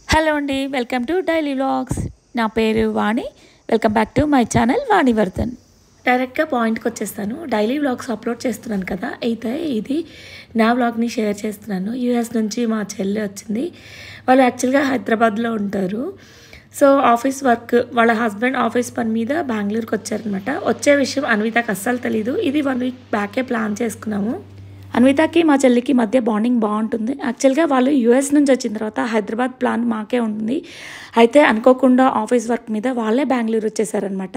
Hello అండి welcome to daily vlogs నా పేరు Vani welcome back to my channel Vani Vardhan డైరెక్ట్గా పాయింట్కి వచ్చేస్తాను డైలీ వ్లాగ్స్ అప్లోడ్ చేస్తున్నాను కదా అయితే ఇది నా వ్లాగ్ని షేర్ చేస్తున్నాను యూఎస్ నుంచి మా చెల్లి వచ్చింది వాళ్ళు యాక్చువల్గా హైదరాబాద్లో ఉంటారు సో ఆఫీస్ వర్క్ వాళ్ళ హస్బెండ్ ఆఫీస్ పని మీద బెంగళూరుకి వచ్చారనమాట వచ్చే విషయం అన్వితకు అస్సలు తెలీదు ఇది వన్ వీక్ బ్యాకే ప్లాన్ చేసుకున్నాము అన్వితకి మా చెల్లికి మధ్య బాండింగ్ బాగుంటుంది యాక్చువల్గా వాళ్ళు యూఎస్ నుంచి వచ్చిన తర్వాత హైదరాబాద్ ప్లాన్ మాకే ఉంటుంది అయితే అనుకోకుండా ఆఫీస్ వర్క్ మీద వాళ్ళే బెంగళూరు వచ్చేసారనమాట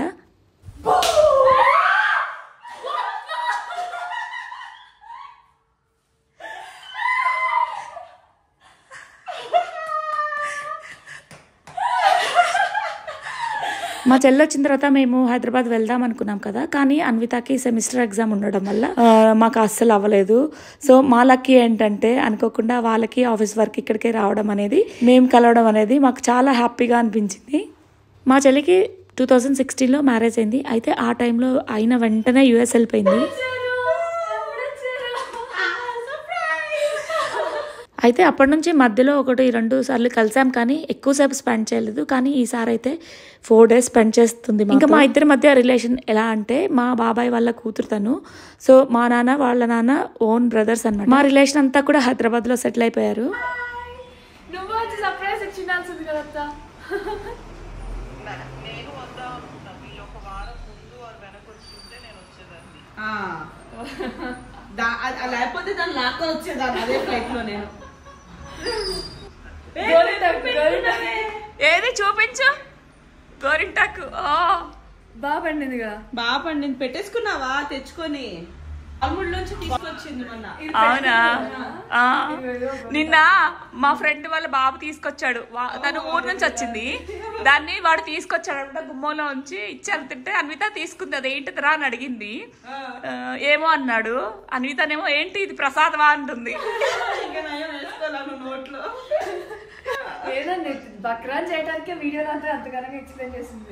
మా చెల్లి వచ్చిన తర్వాత మేము హైదరాబాద్ వెళ్దాం అనుకున్నాం కదా కానీ అన్వితకి సెమిస్టర్ ఎగ్జామ్ ఉండడం వల్ల ఆ, మాకు అస్సలు అవ్వలేదు సో మా లక్కీ ఏంటంటే అనుకోకుండా వాళ్ళకి ఆఫీస్ వర్క్ ఇక్కడికే రావడం అనేది మేము కలవడం అనేది మాకు చాలా హ్యాపీగా అనిపించింది మా చెల్లికి టూ థౌజండ్ సిక్స్టీన్లో మ్యారేజ్ అయింది అయితే ఆ టైంలో అయిన వెంటనే యూఎస్ వెళ్ళిపోయింది అయితే అప్పటి నుంచి మధ్యలో ఒకటి రెండు సార్లు కలిసాం కానీ ఎక్కువసేపు స్పెండ్ చేయలేదు కానీ ఈసారి అయితే ఫోర్ డేస్ స్పెండ్ చేస్తుంది ఇంకా మా ఇద్దరి మధ్య రిలేషన్ ఎలా అంటే మా బాబాయ్ వాళ్ళ కూతురు తను సో మా నాన్న వాళ్ళ నాన్న ఓన్ బ్రదర్స్ అన్నమాట మా రిలేషన్ అంతా కూడా హైదరాబాద్లో సెటిల్ అయిపోయారు నువ్వు వచ్చి సర్ప్రైజ్ ఇచ్చిండాల్సింది కదా అత్త. నేను వద్దాం అనుకున్నా వీళ్ళు ఒక వారం ముందు వారు వెనక వచ్చింటే నేను వచ్చేదాన్ని ఆ. దా- అది- అది లేకపోతే దాన్ని లాక్క వచ్చేదాన్ని అదే ఫ్లైట్ లో నేను గోరింటాకు, గోరింటాకు. ఏది చూపించు గోరింటాకు బాగా పండింది కదా బాగా పండింది పెట్టేసుకున్నావా తెచ్చుకొని అల్ముడి నుంచి తీసుకొచ్చింది మొన్న అవునా ఆ. నిన్న మా ఫ్రెండ్ వాళ్ళ బాబు తీసుకొచ్చాడు వా- తను ఊరు నుంచి వచ్చింది దాన్ని వాడు తీసుకొచ్చాడు అనమాట గుమ్మంలో ఉంచి ఇచ్చారు తింటే అన్విత తీసుకుంది అది ఏంటిదిరా అని అడిగింది ఆ, ఏమో అన్నాడు అన్వితనేమో ఏంటి ఇది ప్రసాదమా అంటుంది ఇంకా నయం వేసుకోవాలను నోట్లో లేదండి బక్రాన్ చేయడానికి వీడియో అంతా అంతగానో ఎక్స్ప్లెయిన్ చేసింది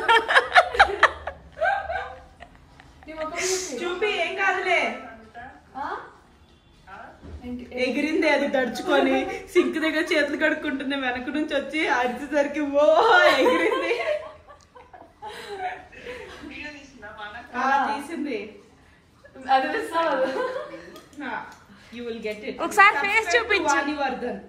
నీ ముఖం చూసి. చూపి ఏం కాదులే ఆ? ఏంటి? ఎగిరింది అది తడుచుకొని సింక్ దగ్గర చేతులు కడుక్కుంటుంది వెనక నుంచి వచ్చి అరిచేసరికి ఓ ఎగిరింది వీడియో తీసిందా మన ఆ, తీసింది అది ఇస్తావు యూ విల్ గెట్ ఇట్ ఒకసారి face చూపించు. వర్ధన్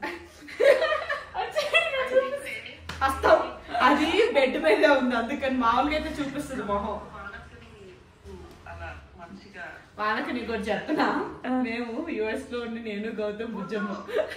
వస్తాం అది బెడ్ మీద ఉంది అందుకని మామూలుగా అయితే చూపిస్తుంది మొహం మనసుని అలా మంచిగా వాళ్ళకి నీకు ఒకటి చెప్తున్నా మేము యుఎస్ లో ఉండి నేను గౌతమ్ బుజ్జమ్మ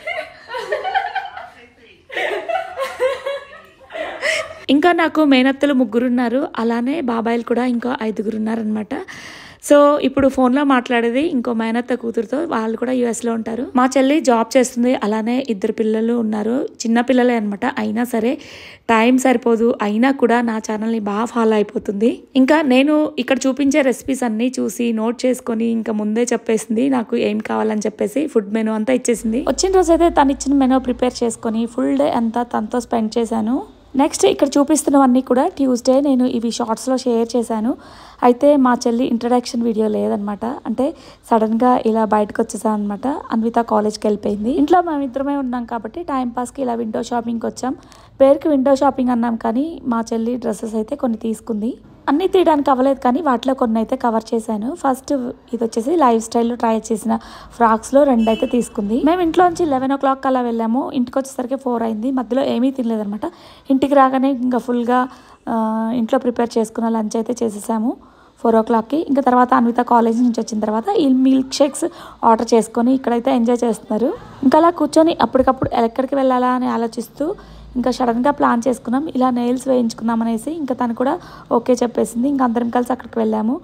ఇంకా నాకు మేనత్తలు ముగ్గురున్నారు అలానే బాబాయిలు కూడా ఇంకో ఐదుగురు ఉన్నారనమాట సో ఇప్పుడు ఫోన్లో మాట్లాడేది ఇంకో మేనత్త కూతురుతో వాళ్ళు కూడా యుఎస్లో ఉంటారు మా చెల్లి జాబ్ చేస్తుంది అలానే ఇద్దరు పిల్లలు ఉన్నారు చిన్న పిల్లలే అనమాట అయినా సరే టైం సరిపోదు అయినా కూడా నా ఛానల్ని బాగా ఫాలో అయిపోతుంది ఇంకా నేను ఇక్కడ చూపించే రెసిపీస్ అన్నీ చూసి నోట్ చేసుకొని ఇంకా ముందే చెప్పేసింది నాకు ఏం కావాలని చెప్పేసి ఫుడ్ మెనూ అంతా ఇచ్చేసింది వచ్చిన రోజు అయితే తను ఇచ్చిన మెనూ ప్రిపేర్ చేసుకొని ఫుల్ డే అంతా తనతో స్పెండ్ చేశాను నెక్స్ట్ ఇక్కడ చూపిస్తున్నవన్నీ కూడా ట్యూస్డే నేను ఇవి షార్ట్స్లో షేర్ చేశాను అయితే మా చెల్లి ఇంట్రడక్షన్ వీడియో లేదనమాట అంటే సడన్గా ఇలా బయటకు వచ్చేసాను అనమాట అన్విత కాలేజ్కి వెళ్ళిపోయింది ఇంట్లో మేము ఇద్దరమే ఉన్నాం కాబట్టి టైం పాస్కి ఇలా విండో షాపింగ్కి వచ్చాం పేరుకి విండో షాపింగ్ అన్నాం కానీ మా చెల్లి డ్రెస్సెస్ అయితే కొన్ని తీసుకుంది అన్నీ తీయడానికి అవ్వలేదు కానీ వాటిలో కొన్ని అయితే కవర్ చేశాను ఫస్ట్ ఇది వచ్చేసి లైఫ్ స్టైల్లో ట్రై చేసిన ఫ్రాక్స్లో రెండు అయితే తీసుకుంది మేము ఇంట్లోంచి లెవెన్ ఓ క్లాక్ అలా వెళ్ళాము ఇంటికి వచ్చేసరికి ఫోర్ అయింది మధ్యలో ఏమీ తినలేదనమాట ఇంటికి రాగానే ఇంకా ఫుల్గా ఆ, ఇంట్లో ప్రిపేర్ చేసుకున్న లంచ్ అయితే చేసేసాము ఫోర్ ఓ క్లాక్కి ఇంకా తర్వాత అన్విత కాలేజ్ నుంచి వచ్చిన తర్వాత ఈ మిల్క్ షేక్స్ ఆర్డర్ చేసుకొని ఇక్కడైతే ఎంజాయ్ చేస్తున్నారు ఇంకా అలా కూర్చొని అప్పటికప్పుడు ఎక్కడికి వెళ్ళాలా అని ఆలోచిస్తూ ఇంకా సడన్గా ప్లాన్ చేసుకున్నాం ఇలా నెయిల్స్ వేయించుకుందాం అనేసి ఇంకా తను కూడా ఓకే చెప్పేసింది ఇంకా అందరం కలిసి అక్కడికి వెళ్ళాము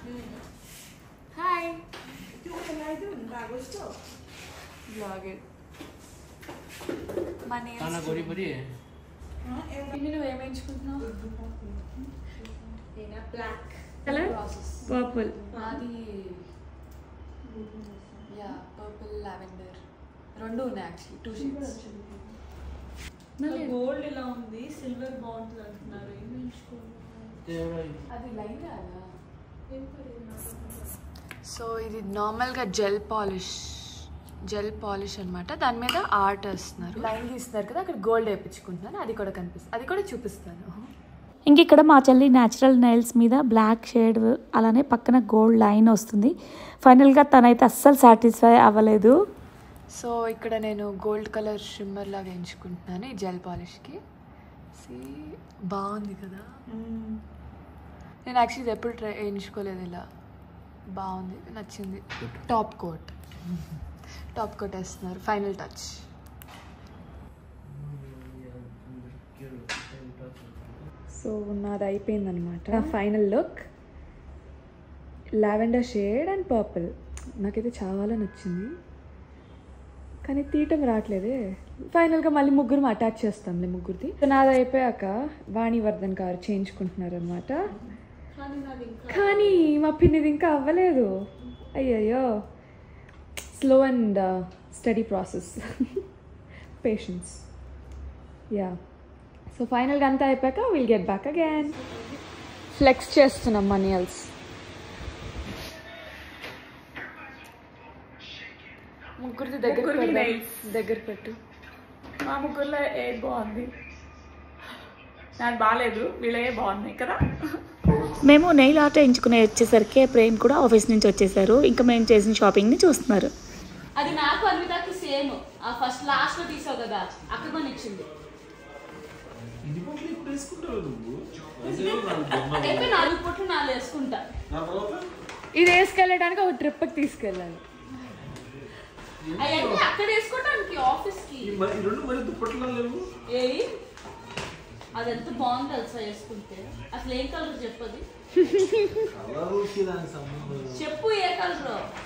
హాయ్ బ్లాగ్ खाना गोरी परी ఇన్ని నువ్వు ఏం ఎంచుకుంటున్నావు కలర్ పర్పుల్ అది యా పర్పుల్ లావెండర్ రెండు ఉన్నాయి యాక్చువల్లీ టూ షేడ్స్ గోల్డ్ ఇలా ఉంది సిల్వర్ బాగుంటుంది అంటున్నారు ఏం ఎంచుకోవాలి అది లైన్ కాదా సో ఇది నార్మల్గా జెల్ పాలిష్ జెల్ పాలిష్ అన్నమాట దాని మీద ఆర్ట్ వేస్తున్నారు లైన్ గీస్తున్నారు కదా అక్కడ గోల్డ్ వేయించుకుంటున్నాను అది కూడా కనిపిస్తుంది అది కూడా చూపిస్తాను ఇంక ఇక్కడ మా చెల్లి న్యాచురల్ నైల్స్ మీద బ్లాక్ షేడ్ అలానే పక్కన గోల్డ్ లైన్ వస్తుంది ఫైనల్గా తనైతే అస్సలు సాటిస్ఫై అవ్వలేదు సో ఇక్కడ నేను గోల్డ్ కలర్ షిమ్మర్ లాగా వేయించుకుంటున్నాను ఈ జెల్ పాలిష్కి సి బాగుంది కదా నేను యాక్చువల్లీ ఇది ఎప్పుడు ట్రై వేయించుకోలేదు ఇలా బాగుంది నచ్చింది టాప్ కోట్ టాప్ కోట్ వేస్తున్నారు ఫైనల్ టచ్ సో నాది అయిపోయిందనమాట final look lavender shade and purple నాకైతే చాలా నచ్చింది కానీ తీయటం రావట్లేదే ఫైనల్గా మళ్ళీ ముగ్గురు అటాచ్ చేస్తాంలే ముగ్గురిది సో నాది అయిపోయాక వాణివర్ధన్ గారు చేయించుకుంటున్నారు అనమాట కానీ మా పిన్నిది ఇంకా అవ్వలేదు అయ్యయ్యో slow and steady process patience yeah so ఫైనల్గా అంతా అయిపోయాక will get back again flex చేస్తున్నాం మనీయల్స్ ముగ్గురిది దగ్గర ముగ్గురికి పెడదాం. nails. దగ్గర పెట్టు మా ముగ్గురులో ఏది బాగుంది నాకు బాగాలేదు వీళ్ళే బాగున్నాయి కదా మేము నెయిల్ ఆర్ట్ ఎంచుకునే వచ్చేసరికి ప్రేమ్ కూడా ఆఫీస్ నుంచి వచ్చేసారు ఇంకా మేము చేసిన షాపింగ్ని చూస్తున్నారు అది నాకు అన్వితకి సేమ్ ఆ ఫస్ట్ లాస్ట్ లో తీసావు కదా అక్క కొని ఇచ్చింది అయితే నాలుగు పొట్లు నాలుగు వేసుకుంటా ఇది వేసుకెళ్ళడానికి ఒక ట్రిప్కి తీసుకెళ్ళాలి అవన్నీ అక్కడ వేసుకోవడానికి ఆఫీస్ కి ఏ అది ఎంత బాగుంది తెలుసా వేసుకుంటే అసలు ఏం కలర్ చెప్పది చెప్పు ఏ కలర్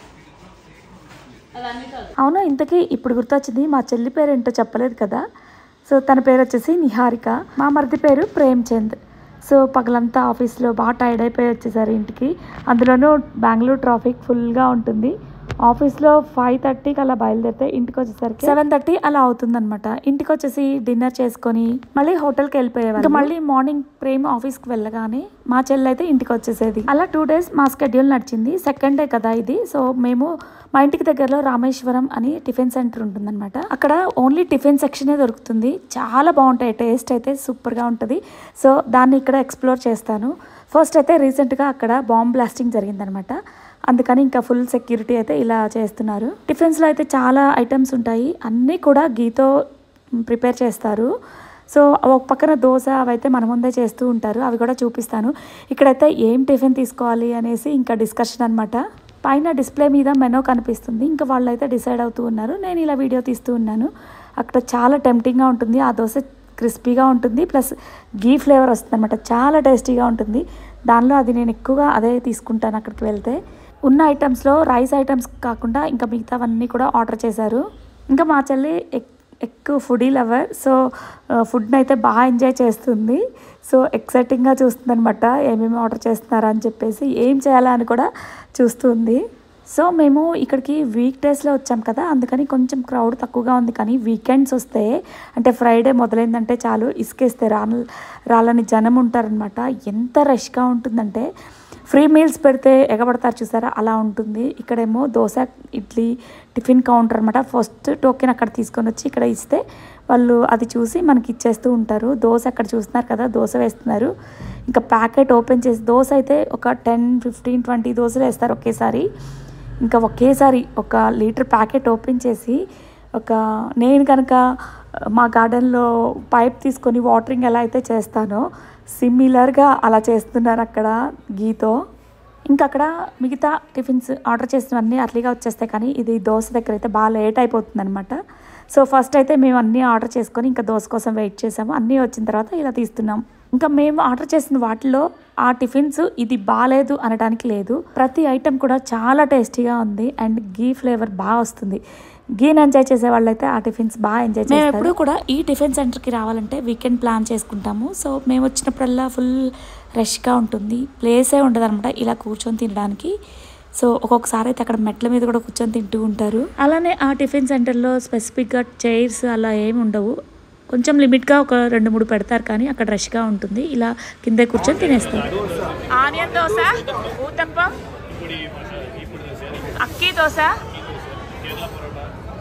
అది అన్ని కలర్ అవును ఇంతకీ ఇప్పుడు గుర్తొచ్చింది మా చెల్లి పేరు ఏంటో చెప్పలేదు కదా సో తన పేరు వచ్చేసి నిహారిక మా మరిది పేరు ప్రేమ్చంద్ సో పగలంతా ఆఫీస్లో బాగా టైర్డ్ అయిపోయి వచ్చేసారు ఇంటికి అందులోనూ బెంగళూరు ట్రాఫిక్ ఫుల్గా ఉంటుంది ఆఫీస్లో ఫైవ్ థర్టీకి అలా బయలుదేరితే ఇంటికి వచ్చేసరికి సెవెన్ థర్టీ అలా అవుతుందన్నమాట ఇంటికి వచ్చేసి డిన్నర్ చేసుకొని మళ్ళీ హోటల్కి వెళ్ళిపోయేవారు ఇంకా మళ్ళీ మార్నింగ్ ప్రేమ్ ఆఫీస్కి వెళ్ళగానే మా చెల్లి అయితే ఇంటికి వచ్చేసేది అలా టూ డేస్ మా స్కెడ్యూల్ నడిచింది సెకండ్ డే కదా ఇది సో మేము మా ఇంటికి దగ్గరలో రామేశ్వరం అని టిఫిన్ సెంటర్ ఉంటుందన్నమాట అక్కడ ఓన్లీ టిఫిన్ సెక్షనే దొరుకుతుంది చాలా బాగుంటాయి టేస్ట్ అయితే సూపర్గా ఉంటుంది సో దాన్ని ఇక్కడ ఎక్స్ప్లోర్ చేస్తాను ఫస్ట్ అయితే రీసెంట్గా అక్కడ బాంబ్ బ్లాస్టింగ్ జరిగిందనమాట అందుకని ఇంకా ఫుల్ సెక్యూరిటీ అయితే ఇలా చేస్తున్నారు టిఫిన్స్లో అయితే చాలా ఐటమ్స్ ఉంటాయి అన్నీ కూడా గీతో ప్రిపేర్ చేస్తారు సో ఒక పక్కన దోశ అవైతే మన ముందే చేస్తూ ఉంటారు అవి కూడా చూపిస్తాను ఇక్కడైతే ఏం టిఫిన్ తీసుకోవాలి అనేసి ఇంకా డిస్కషన్ అనమాట పైన డిస్ప్లే మీద మెనో కనిపిస్తుంది ఇంకా వాళ్ళైతే డిసైడ్ అవుతూ ఉన్నారు నేను ఇలా వీడియో తీస్తూ ఉన్నాను అక్కడ చాలా టెంప్టింగ్గా ఉంటుంది ఆ దోశ క్రిస్పీగా ఉంటుంది ప్లస్ గీ ఫ్లేవర్ వస్తుంది అనమాట చాలా టేస్టీగా ఉంటుంది దానిలో అది నేను ఎక్కువగా అదే తీసుకుంటాను అక్కడికి వెళ్తే ఉన్న ఐటమ్స్లో రైస్ ఐటమ్స్ కాకుండా ఇంకా మిగతావన్నీ కూడా ఆర్డర్ చేశారు ఇంకా మా చెల్లి ఎక్- ఎక్కువ ఫుడీ లవర్ సో ఫుడ్ని అయితే బాగా ఎంజాయ్ చేస్తుంది సో ఎక్సైటింగ్గా చూస్తుంది అనమాట ఏమేమి ఆర్డర్ చేస్తున్నారా అని చెప్పేసి ఏం చేయాలా అని కూడా చూస్తుంది సో మేము ఇక్కడికి వీక్ డేస్లో వచ్చాం కదా అందుకని కొంచెం క్రౌడ్ తక్కువగా ఉంది కానీ వీకెండ్స్ వస్తే అంటే ఫ్రైడే మొదలైందంటే చాలు ఇసుకేస్తే రాళ్ళ రాళ్ళని జనం ఉంటారనమాట ఎంత రష్గా ఉంటుందంటే ఫ్రీ మీల్స్ పెడితే ఎగబడతారు చూసారా అలా ఉంటుంది ఇక్కడేమో దోశ ఇడ్లీ టిఫిన్ కౌంటర్ అనమాట ఫస్ట్ టోకెన్ అక్కడ తీసుకొని వచ్చి ఇక్కడ ఇస్తే వాళ్ళు అది చూసి మనకి ఇచ్చేస్తూ ఉంటారు దోశ అక్కడ చూస్తున్నారు కదా దోశ వేస్తున్నారు ఇంకా ప్యాకెట్ ఓపెన్ చేసి దోశ అయితే ఒక టెన్ ఫిఫ్టీన్ ట్వంటీ దోశలు వేస్తారు ఒకేసారి ఇంకా ఒకేసారి ఒక లీటర్ ప్యాకెట్ ఓపెన్ చేసి ఒక నేను కనుక మా గార్డెన్లో పైప్ తీసుకొని వాటరింగ్ ఎలా అయితే చేస్తానో సిమిలర్గా అలా చేస్తున్నారు అక్కడ గీతో ఇంకా అక్కడ మిగతా టిఫిన్స్ ఆర్డర్ చేసినవన్నీ అట్లీగా వచ్చేస్తాయి కానీ ఇది దోశ దగ్గర అయితే బాగా లేట్ అయిపోతుంది అనమాట సో ఫస్ట్ అయితే మేము అన్నీ ఆర్డర్ చేసుకొని ఇంకా దోశ కోసం వెయిట్ చేసాము అన్నీ వచ్చిన తర్వాత ఇలా తీస్తున్నాం ఇంకా మేము ఆర్డర్ చేసిన వాటిలో ఆ టిఫిన్స్ ఇది బాగాలేదు అనడానికి లేదు ప్రతి ఐటెం కూడా చాలా టేస్టీగా ఉంది అండ్ గీ ఫ్లేవర్ బాగా వస్తుంది గీని ఎంజాయ్ చేసే వాళ్ళైతే ఆ టిఫిన్స్ బాగా ఎంజాయ్ చేస్తారు ఎప్పుడు కూడా ఈ టిఫిన్ సెంటర్కి రావాలంటే వీకెండ్ ప్లాన్ చేసుకుంటాము సో మేము వచ్చినప్పుడల్లా ఫుల్ రష్గా ఉంటుంది ప్లేసే ఉండదు అనమాట ఇలా కూర్చొని తినడానికి సో ఒక్కొక్కసారి అయితే అక్కడ మెట్ల మీద కూడా కూర్చొని తింటూ ఉంటారు అలానే ఆ టిఫిన్ సెంటర్లో స్పెసిఫిక్గా చైర్స్ అలా ఏమి ఉండవు కొంచెం లిమిట్గా ఒక రెండు మూడు పెడతారు కానీ అక్కడ రష్గా ఉంటుంది ఇలా కింద కూర్చొని తినేస్తారు ఆనియన్ దోశ ఊతప్పం అక్కీ దోశ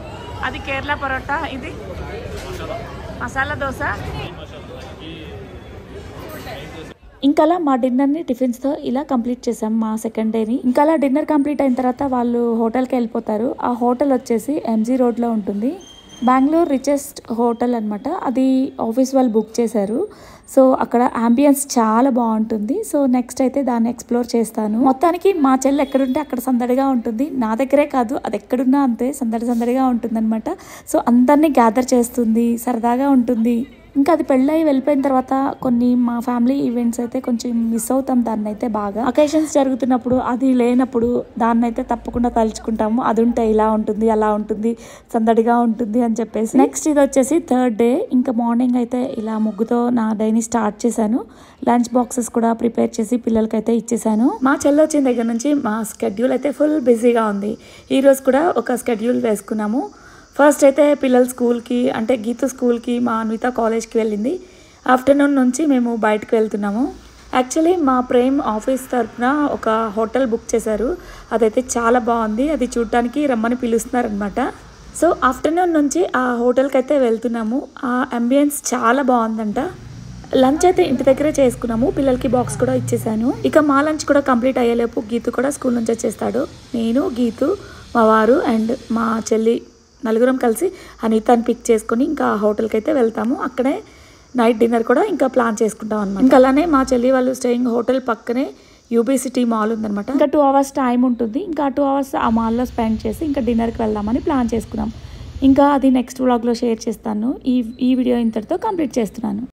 అది కేరళ పరోటా ఇది మసాలా దోశ ఇంకా అలా మా డిన్నర్ని టిఫిన్స్తో ఇలా కంప్లీట్ చేసాం మా సెకండ్ డేని ఇంకా అలా డిన్నర్ కంప్లీట్ అయిన తర్వాత వాళ్ళు హోటల్కి వెళ్ళిపోతారు ఆ హోటల్ వచ్చేసి ఎంజీ రోడ్లో ఉంటుంది బెంగళూరు రిచెస్ట్ హోటల్ అనమాట అది ఆఫీస్ వాళ్ళు బుక్ చేశారు సో అక్కడ అంబియన్స్ చాలా బాగుంటుంది సో నెక్స్ట్ అయితే దాన్ని ఎక్స్ప్లోర్ చేస్తాను మొత్తానికి మా చెల్లి ఎక్కడుంటే అక్కడ సందడిగా ఉంటుంది నా దగ్గరే కాదు అది ఎక్కడున్నా అంతే సందడి సందడిగా ఉంటుంది సో అందరినీ గ్యాదర్ చేస్తుంది సరదాగా ఉంటుంది ఇంకా అది పెళ్ళయి వెళ్ళిపోయిన తర్వాత కొన్ని మా ఫ్యామిలీ ఈవెంట్స్ అయితే కొంచెం మిస్ అవుతాం దాన్ని అయితే బాగా అకేషన్స్ జరుగుతున్నప్పుడు అది లేనప్పుడు దాన్ని అయితే తప్పకుండా తలుచుకుంటాము అది ఉంటే ఇలా ఉంటుంది అలా ఉంటుంది సందడిగా ఉంటుంది అని చెప్పేసి నెక్స్ట్ ఇది వచ్చేసి థర్డ్ డే ఇంకా మార్నింగ్ అయితే ఇలా ముగ్గుతో నా డైని స్టార్ట్ చేశాను లంచ్ బాక్సెస్ కూడా ప్రిపేర్ చేసి పిల్లలకైతే ఇచ్చేసాను మా చెల్లి వచ్చిన దగ్గర నుంచి మా స్కెడ్యూల్ అయితే ఫుల్ బిజీగా ఉంది ఈ రోజు కూడా ఒక స్కెడ్యూల్ వేసుకున్నాము ఫస్ట్ అయితే పిల్లలు స్కూల్కి అంటే గీత స్కూల్కి మా అన్విత కాలేజ్కి వెళ్ళింది ఆఫ్టర్నూన్ నుంచి మేము బయటకు వెళ్తున్నాము యాక్చువల్లీ మా ప్రేమ్ ఆఫీస్ తరఫున ఒక హోటల్ బుక్ చేశారు అదైతే చాలా బాగుంది అది చూడటానికి రమ్మని పిలుస్తున్నారనమాట సో ఆఫ్టర్నూన్ నుంచి ఆ హోటల్కి అయితే వెళ్తున్నాము ఆ అంబియన్స్ చాలా బాగుందంట లంచ్ అయితే ఇంటి దగ్గరే చేసుకున్నాము పిల్లలకి బాక్స్ కూడా ఇచ్చేసాను ఇక మా లంచ్ కూడా కంప్లీట్ అయ్యేలోపు గీతు కూడా స్కూల్ నుంచి వచ్చేస్తాడు నేను గీతు మా వారు అండ్ మా చెల్లి నలుగురం కలిసి అనితాని పిక్ చేసుకొని ఇంకా ఆ హోటల్కి అయితే వెళ్తాము అక్కడే నైట్ డిన్నర్ కూడా ఇంకా ప్లాన్ చేసుకుంటాం అనమాట ఇంకా అలానే మా చెల్లి వాళ్ళు స్టేయింగ్ హోటల్ పక్కనే యూబీ సిటీ మాల్ ఉందన్నమాట ఇంకా టూ అవర్స్ టైం ఉంటుంది ఇంకా టూ అవర్స్ ఆ మాల్లో స్పెండ్ చేసి ఇంకా డిన్నర్కి వెళ్దామని ప్లాన్ చేసుకున్నాం ఇంకా అది నెక్స్ట్ వ్లాగ్లో షేర్ చేస్తాను ఈ ఈ వీడియో ఇంతటితో కంప్లీట్ చేస్తున్నాను